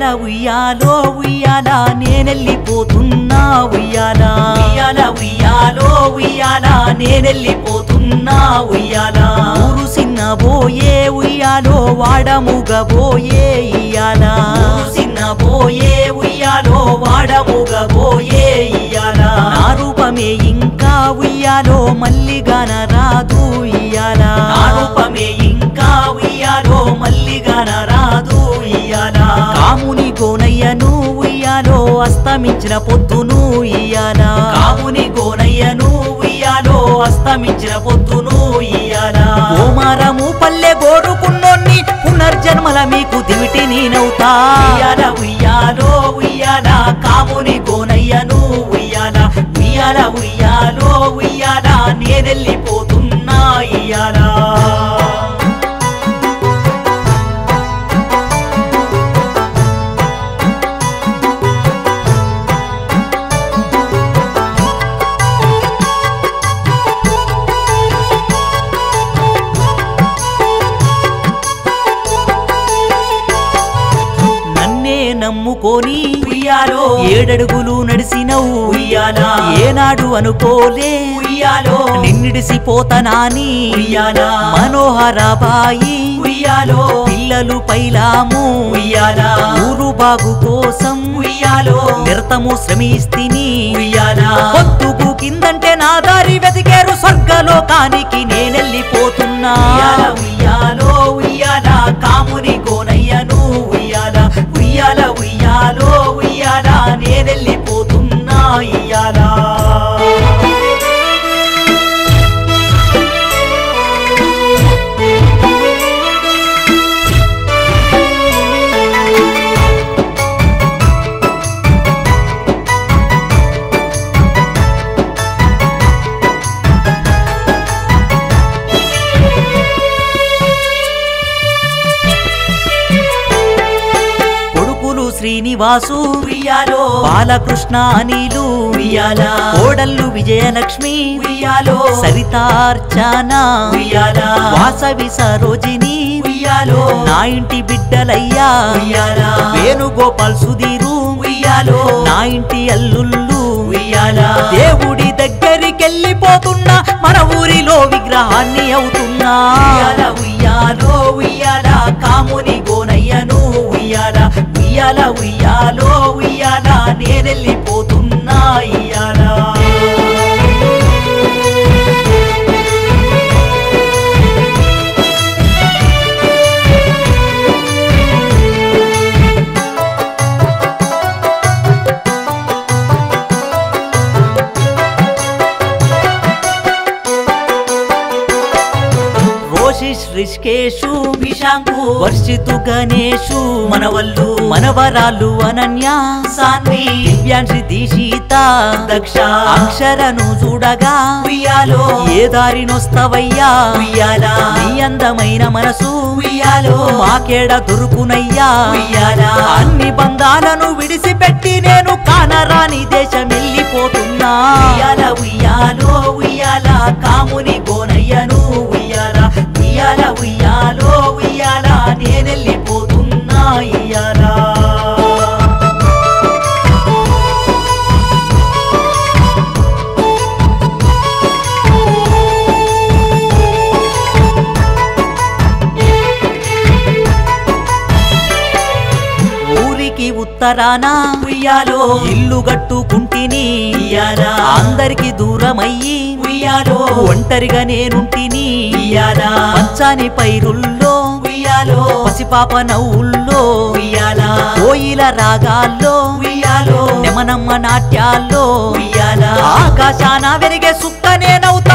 ఉయ్యాలో ఉయ్యాల నేనెళ్ళిపోతున్నా ఉయ్యాల ఉయ్యాల ఉయ్యాలో ఉయ్యాల నేనెళ్ళిపోతున్నా ఉయ్యాల ఊరు సిన్నబోయే ఉయ్యాలో వాడముగబోయే ఇయ్యాల ఊరు సిన్నబోయే ఉయ్యాలో వాడముగబోయే ఇయ్యాల నా రూపమే ఇంకా ఉయ్యాలో మల్లిగాన రాదు ఇయ్యాల నా రూపమే ఇంకా ఉయ్యాలో మల్లిగాన రాదు ఇయ్యాల కాముని గోనయ్యను ఉయ్యాలో అస్తమించిన పొద్దును ఇయ్యాల కాముని గోనయ్యను ఉయ్యాలో అస్తమించిన పొద్దును ఇయ్యాల ఓమారము పల్లె గోరుకున్నోన్ని పునర్జన్మల మీకు దివిటి నేనవుతా ఉయ్యాల ఉయ్యాలో ఉయ్యాల కాముని గోనయ్యను ఉయ్యాల ఉయ్యాల ఉయ్యాలో ఉయ్యాల నేనెళ్ళిపోతున్నా ఇయ్యాలా నన్నే నమ్ముకొని ఉయ్యాలో ఏడడుగులు నడిసినవు ఉయ్యాలా ఏనాడు అనుకోలే ఉయ్యాలో నిన్నిడిసిపోతనాని ఉయ్యాలా మనోహర బాయి ఉయ్యాలో పిల్లలు పైలాము ఉయ్యాలా ఊరు బాగు కోసం ఉయ్యాలో నిరతము శ్రమిస్తిని ఉయ్యాలా పొద్దుకు కిందంటే నా దారి వెతికేరు స్వర్గలోకానికి నేనెళ్ళిపోతున్నా ఉయ్యాలో ఉయ్యాల కాముని కోనయ్యను ఉయ్యాల ఉయ్యాల ఉయ్యాలో ఉయ్యాల నేనెళ్ళిపోతున్నా ఇయ్యాలా కొడుకులు శ్రీనివాసు ఉయ్యాలో బాలకృష్ణ అనిలు ఉయ్యాల కోడళ్ళు విజయలక్ష్మి ఉయ్యాలో సరితార్చన ఉయ్యాల వాసవి సరోజిని ఉయ్యాలో నా ఇంటి బిడ్డలయ్యా ఉయ్యాల వేణుగోపాల్ సుధీరు ఉయ్యాలో నా ఇంటి అల్లుళ్ళు ఉయ్యాల దేవుడి దగ్గరికెళ్ళిపోతున్నా మన ఊరిలో విగ్రహాన్ని అవుతున్నా ఉయ్యాల ఉయ్యాలో ఉయ్యాల కాముని గోనయ్యను ఉయ్యాల ఉయ్యాల ఉయ్యాలో ఉయ్యాల నేనెళ్ళిపోతున్నా ఇయ్యాలా రోషిష్ రిష్కేషు విశాంకు వర్షితు గణేషు మనవల్లు మనవరాలు అనన్య సాన్వి దివ్యాంశి దీశిత దక్ష అక్షరను చూడగా ఉయ్యాలో ఏ దారినొస్తవయ్యా ఉయ్యాలా నీ అందమైన మనసు ఉయ్యాలో మాకేడ దొరుకునయ్యా ఉయ్యాలా అన్ని బంధాలను విడిసిపెట్టి నేను కానరాని దేశం వెళ్ళిపోతున్నా ఉయ్యాల ఉయ్యాలో ఉయ్యాల కాముని గోనయ్యను ఉయ్యాల ఉయ్యాల ఉయ్యాలో ఉయ్యాల నేనెళ్ళిపోతున్నా ఇయ్యాలా ఊరికి ఉత్తరాన ఉయ్యాలో ఇల్లు గట్టుకుంటిని ఇయ్యాలా అందరికి దూరమయ్యి ఉయ్యాలో ఒంటరిగా నేనుంటిని ఇయ్యాలా పచ్చని పైరుల్లో ఉయ్యాలో పసిపాప నవ్వుల్లో ఉయ్యాలా కోయిల రాగాల్లో ఉయ్యాలో నెమనమ్మ నాట్యాల్లో ఉయ్యాలా ఆకాశాన వెరిగే సుక్క నేనవుతా